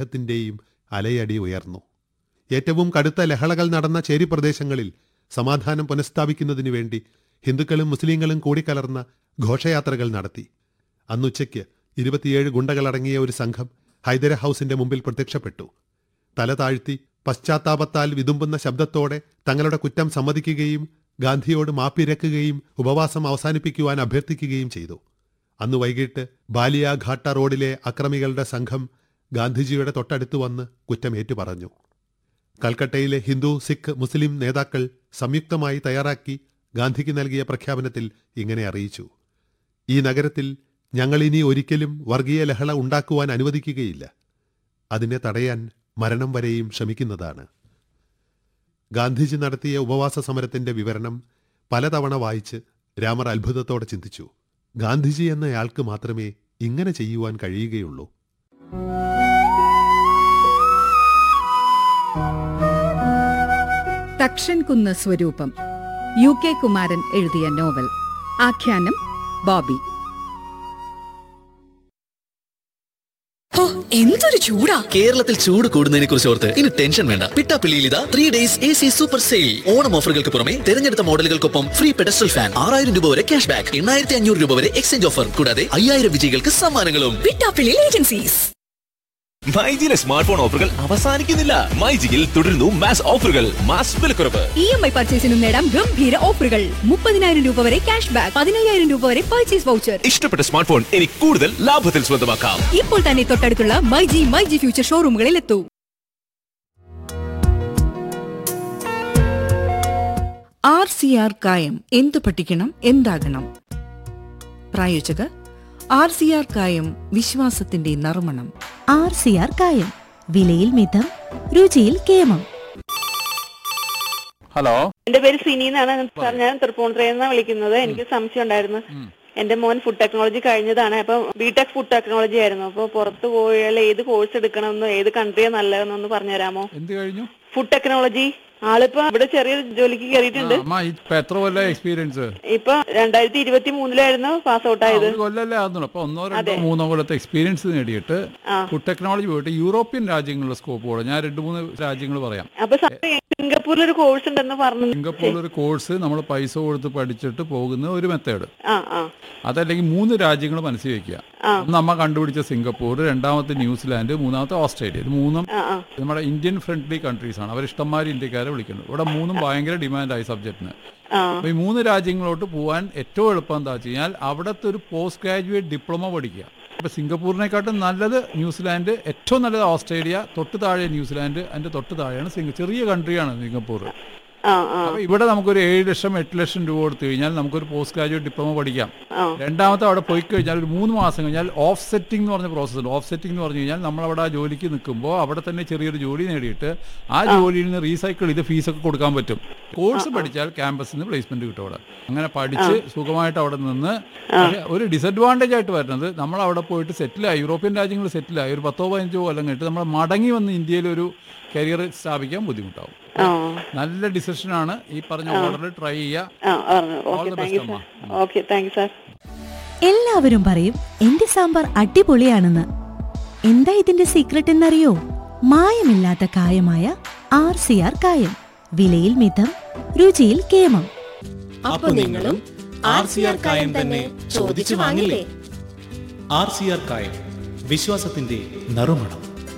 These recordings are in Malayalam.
സ്നേഹത്തിന്റെയും അലയടി ഉയർന്നു ഏറ്റവും കടുത്ത ലഹളകൾ നടന്ന ചേരി പ്രദേശങ്ങളിൽ സമാധാനം പുനഃസ്ഥാപിക്കുന്നതിനു വേണ്ടി ഹിന്ദുക്കളും മുസ്ലിങ്ങളും കൂടിക്കലർന്ന ഘോഷയാത്രകൾ നടത്തി അന്നുച്ചയ്ക്ക് ഇരുപത്തിയേഴ് ഗുണ്ടകളടങ്ങിയ ഒരു സംഘം ഹൈദര ഹൌസിന്റെ മുമ്പിൽ പ്രത്യക്ഷപ്പെട്ടു തല താഴ്ത്തി പശ്ചാത്താപത്താൽ വിതുമ്പുന്ന ശബ്ദത്തോടെ തങ്ങളുടെ കുറ്റം സമ്മതിക്കുകയും ഗാന്ധിയോട് മാപ്പിരക്കുകയും ഉപവാസം അവസാനിപ്പിക്കുവാൻ അഭ്യർത്ഥിക്കുകയും ചെയ്തു അന്ന് വൈകിട്ട് ബാലിയ ഘാട്ട റോഡിലെ അക്രമികളുടെ സംഘം ഗാന്ധിജിയുടെ തൊട്ടടുത്ത് വന്ന് കുറ്റമേറ്റു പറഞ്ഞു കൽക്കട്ടയിലെ ഹിന്ദു സിഖ് മുസ്ലിം നേതാക്കൾ സംയുക്തമായി തയ്യാറാക്കി ഗാന്ധിക്ക് നൽകിയ പ്രഖ്യാപനത്തിൽ ഇങ്ങനെ അറിയിച്ചു ഈ നഗരത്തിൽ ഞങ്ങളിനി ഒരിക്കലും വർഗീയ ലഹള ഉണ്ടാക്കുവാൻ അനുവദിക്കുകയില്ല അതിനെ തടയാൻ മരണം വരെയും ശ്രമിക്കുന്നതാണ് ഗാന്ധിജി നടത്തിയ ഉപവാസ സമരത്തിന്റെ വിവരണം പലതവണ വായിച്ച് രാമർ അത്ഭുതത്തോടെ ചിന്തിച്ചു ഗാന്ധിജി എന്നയാൾക്ക് മാത്രമേ ഇങ്ങനെ ചെയ്യുവാൻ കഴിയുകയുള്ളൂ തക്ഷൻകുന്ന് സ്വരൂപം യു കെ കുമാരൻ എഴുതിയ നോവൽ ആഖ്യാനം ബോബി ഹോ, എന്തൊരു ചൂടാ കേരളത്തിൽ ചൂട് കൂടുന്നതിനെ കുറിച്ച് ഓർത്ത് ഇനി ടെൻഷൻ വേണ്ട പിട്ടാപ്പിള്ളിയിൽ ഇതാ three days A C super sale Onam ഓഫറുകൾക്ക് പുറമെ തിരഞ്ഞെടുത്ത മോഡലുകൾക്കൊപ്പം ഫ്രീ പെഡസ്റ്റൽ ഫാൻ ആറായിരം രൂപ വരെ ക്യാഷ് ബാക്ക് എണ്ണായിരത്തി അഞ്ഞൂറ് രൂപ വരെ എക്സ്ചേഞ്ച് ഓഫർ കൂടാതെ അയ്യായിരം വിജയികൾക്ക് സമ്മാനങ്ങളും വിട്ടാപ്പിള്ളി ഏജൻസീസ് മൈജിയിലെ സ്മാർട്ട് ഫോൺ ഓഫറുകൾ അവസാനിക്കുന്നില്ല മൈജിയിൽ തുടരുന്നു മാസ് ഓഫറുകൾ മാസ് വിലക്കുറവ് ഇ എം ഐ പർച്ചേസിനും നേടാം ഗംഭീര ഓഫറുകൾ മുപ്പതിനായിരം രൂപ വരെ ക്യാഷ് ബാക്ക് പതിനയ്യായിരം രൂപ വരെ പർച്ചേസ് വൗച്ചർ ഇഷ്ടപ്പെട്ട സ്മാർട്ട് ഫോൺ ഇനി കൂടുതൽ ലാഭത്തിൽ സ്വന്തമാക്കാം ഇപ്പോൾ തന്നെ തൊട്ടടുത്തുള്ള മൈജി മൈജി ഫ്യൂച്ചർ ഷോറൂമുകളിൽ എത്തൂ ആർ സി ആർ കായം എന്തു പഠിക്കണം എന്താകണം പ്രായോജകർ ആർ സി ആർ കായം വിശ്വാസത്തിന്റെ നറുമണം ആർ സി ആർ കായം വിലയിൽ മിതം രുചിയിൽ കേമം ഹലോ എന്റെ പേര് സിനി എന്നാണ് സാർ ഞാൻ തൃപ്പൂണിത്തുറയിൽ നിന്നാണ് വിളിക്കുന്നത് എനിക്ക് സംശയം ഉണ്ടായിരുന്നു എന്റെ മോൻ ഫുഡ് ടെക്നോളജി കഴിഞ്ഞതാണ് അപ്പൊ ബിടെക് ഫുഡ് ടെക്നോളജി ആയിരുന്നു അപ്പൊ പുറത്ത് പോയാൽ ഏത് കോഴ്സ് എടുക്കണമെന്നോ ഏത് കൺട്രിയാ നല്ലതെന്നൊന്ന് പറഞ്ഞുതരാമോ എന്ത് കഴിഞ്ഞു ഫുഡ് ടെക്നോളജി ആളിപ്പോ ഇവിടെ ചെറിയൊരു ജോലിക്ക് കയറിയിട്ടുണ്ട് അമ്മ ഇപ്പൊ എത്ര കൊല്ലം എക്സ്പീരിയൻസ് ഇപ്പൊ രണ്ടായിരത്തി ഇരുപത്തി മൂന്നിലായിരുന്നു പാസ് ഔട്ട് ആയത് ഒരു കൊല്ലല്ലേ ആകുന്നുള്ളൂ അപ്പൊ ഒന്നോ രണ്ടോ മൂന്നോ കൊല്ലത്തെ എക്സ്പീരിയൻസ് നേടിയിട്ട് ഫുഡ് ടെക്നോളജി പോയിട്ട് യൂറോപ്യൻ രാജ്യങ്ങളിലെ സ്കോപ്പ് ഞാൻ രണ്ട് മൂന്ന് രാജ്യങ്ങൾ പറയാം അപ്പൊ സാർ സിംഗപ്പൂരിൽ ഒരു കോഴ്സ് ഉണ്ടെന്ന് പറഞ്ഞു സിംഗപ്പൂരിൽ ഒരു കോഴ്സ് നമ്മൾ പൈസ കൊടുത്ത് പഠിച്ചിട്ട് പോകുന്ന ഒരു മെത്തേഡ് ആ ആ അതല്ലെങ്കിൽ മൂന്ന് രാജ്യങ്ങൾ മനസ്സിൽ വെക്കുക ഒന്ന് നമ്മ കണ്ടുപിടിച്ച സിംഗപ്പൂർ രണ്ടാമത്തെ ന്യൂസിലാൻഡ് മൂന്നാമത്തെ ഓസ്ട്രേലിയ ഇത് മൂന്നും ആ ആ നമ്മുടെ ഇന്ത്യൻ ഫ്രണ്ട്ലി കൺട്രീസ് ആണ് അവർ ഇഷ്ടംമാരി ഇന്ത്യക്കാരെ വിളിക്കുന്നത് ഇവിടെ മൂന്നും ഭയങ്കര ഡിമാൻഡായി സബ്ജക്റ്റിന് ആ അപ്പൊ ഈ മൂന്ന് രാജ്യങ്ങളോട്ട് പോകാൻ ഏറ്റവും എളുപ്പം എന്താ വെച്ച് കഴിഞ്ഞാൽ അവിടുത്തെ ഒരു പോസ്റ്റ് ഗ്രാജുവേറ്റ് ഡിപ്ലോമ പഠിക്കുക അപ്പൊ സിംഗപ്പൂരിനെക്കാട്ടും നല്ലത് ന്യൂസിലാൻഡ് ഏറ്റവും നല്ലത് ഓസ്ട്രേലിയ തൊട്ട് താഴെ ന്യൂസിലാൻഡ് അതിന്റെ തൊട്ട് താഴെയാണ് സിംഗ ചെറിയ കൺട്രിയാണ് സിംഗപ്പൂർ ആ ആ അപ്പൊ ഇവിടെ നമുക്കൊരു ഏഴ് ലക്ഷം എട്ട് ലക്ഷം രൂപ കൊടുത്തു കഴിഞ്ഞാൽ നമുക്കൊരു പോസ്റ്റ് ഗ്രാജുവേറ്റ് ഡിപ്ലോമ പഠിക്കാം ആ. രണ്ടാമത്തെ അവിടെ പോയി കഴിഞ്ഞാൽ ഒരു മൂന്ന് മാസം കഴിഞ്ഞാൽ ഓഫ് സെറ്റിംഗ് എന്ന് പറഞ്ഞ പ്രോസസ്സ് ഉണ്ട് ഓഫ് സെറ്റിംഗ് എന്ന് പറഞ്ഞു കഴിഞ്ഞാൽ നമ്മൾ അവിടെ ആ ജോലിക്ക് നിൽക്കുമ്പോൾ അവിടെ തന്നെ ചെറിയൊരു ജോലി നേടിയിട്ട് ആ ജോലിയിൽ നിന്ന് റീസൈക്കിൾ ചെയ്ത് ഫീസൊക്കെ കൊടുക്കാൻ പറ്റും കോഴ്സ് പഠിച്ചാൽ ക്യാമ്പസിൽ നിന്ന് പ്ലേസ്മെന്റ് കിട്ടും അവിടെ അങ്ങനെ പഠിച്ച് സുഖമായിട്ട് അവിടെ നിന്ന് പക്ഷേ ഒരു ഡിസഡ്വാൻറ്റേജ് ആയിട്ട് വരുന്നത് നമ്മൾ അവിടെ പോയിട്ട് സെറ്റിലായി യൂറോപ്യൻ രാജ്യങ്ങളിൽ സെറ്റിലായി ഒരു പത്തോ പതിനഞ്ചോ കൊല്ലം കഴിഞ്ഞിട്ട് നമ്മൾ മടങ്ങി വന്ന് ഇന്ത്യയിൽ ഒരു കരിയർ സ്ഥാപിക്കാൻ ബുദ്ധിമുട്ടാവും ആ നല്ല ഡിസിഷനാണ് ഈ പറഞ്ഞ ഓർഡറിൽ ട്രൈ ചെയ്യുക ആ പറഞ്ഞു All okay the thank best, you അമ്മ. Sir okay thank you sir എല്ലാവരും പറയും എന്റെ സാമ്പാർ അടിപൊളിയാണെന്ന് എന്താ ഇതിന്റെ സീക്രട്ട് എന്നറിയോ മായമില്ലാത്ത കായമായ ആർ സി ആർ കായം വിലയിൽ മിതം രുചിയിൽ കേമം അപ്പൊ നിങ്ങളും ആർ സി ആർ കായം തന്നെ ചോദിച്ചു വാങ്ങില്ലേ ആർ സി ആർ കായം വിശ്വാസത്തിന്റെ നറുമണം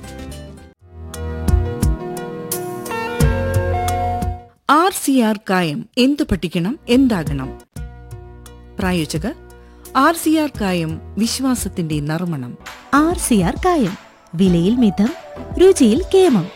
ആർ സി ആർ കായം എന്തു പഠിക്കണം എന്താകണം പ്രായോജകർ ആർ സി ആർ കായം വിശ്വാസത്തിന്റെ നറുമണം ആർ സി ആർ കായം വിലയിൽ മിതം രുചിയിൽ കേമം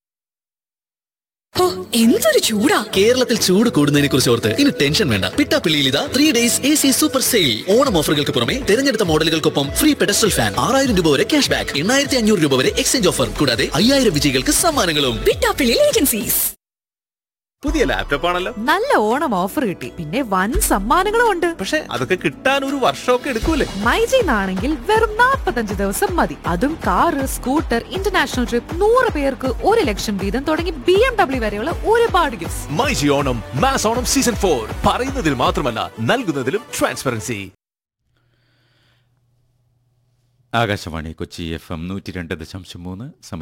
ഹോ, എന്തൊരു ചൂടാ കേരളത്തിൽ ചൂട് കൂടുന്നതിനെ കുറിച്ച് ഓർത്ത് ഇനി ടെൻഷൻ വേണ്ട പിട്ടാപ്പിള്ളിയിൽ ഇതാ three days A C super sale Onam ഓഫറുകൾക്ക് പുറമെ തിരഞ്ഞെടുത്ത മോഡലുകൾക്കൊപ്പം ഫ്രീ പെഡസ്റ്റൽ ഫാൻ ആറായിരം രൂപ വരെ ക്യാഷ് ബാക്ക് എണ്ണായിരത്തി അഞ്ഞൂറ് രൂപ വരെ എക്സ്ചേഞ്ച് ഓഫർ കൂടാതെ അയ്യായിരം വിജയികൾക്ക് സമ്മാനങ്ങളും വിട്ടാപ്പിള്ളി ഏജൻസീസ് പുതിയ ലാപ്ടോപ്പ് ആണല്ലോ നല്ല ഓണം ഓഫർ കിട്ടി പിന്നെ വൻ സമ്മാനങ്ങളും ഉണ്ട് പക്ഷെ അതൊക്കെ കിട്ടാൻ ഒരു വർഷമൊക്കെ എടുക്കൂലേ മൈജിന്നാണെങ്കിൽ വെറും 45 ദിവസം മതി അതും കാറ് സ്കൂട്ടർ ഇന്റർനാഷണൽ ട്രിപ്പ് നൂറ് പേർക്ക് ഒരു ലക്ഷം വീതം തുടങ്ങി ബി എം ഡബ്ല്യു വരെയുള്ള ഒരുപാട് gift myG Onam mass Onam season four പറയുന്നതിൽ മാത്രമല്ല നൽകുന്നതിലും transparency Akashvani Kochi F M നൂറ്റി രണ്ട് ദശാംശം മൂന്ന് സമയം